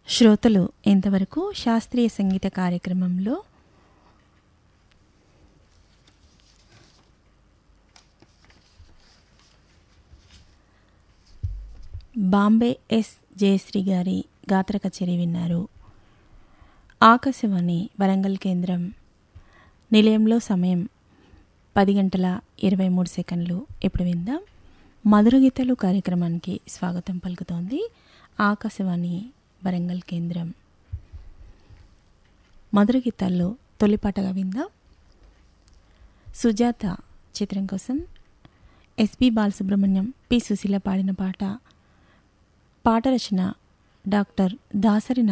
శ్రోతలు ఇంతవరకు శాస్త్రీయ సంగీత కార్యక్రమంలో బాంబే ఎస్ జయశ్రీ గారి గాత్ర కచేరీ విన్నారు ఆకాశవాణి వరంగల్ కేంద్రం నిలయంలో సమయం పది గంటల ఇరవై మూడు సెకండ్లు ఇప్పుడు విందాం మధుర గీతాలు కార్యక్రమానికి స్వాగతం పలుకుతోంది ఆకాశవాణి వరంగల్ కేంద్రం మధుర గీతాల్లో తొలిపాటగా విందాం సుజాత చిత్రం కోసం ఎస్పి బాలసుబ్రహ్మణ్యం పి సుశీల పాడిన పాట పాట రచన డాక్టర్ దాసరి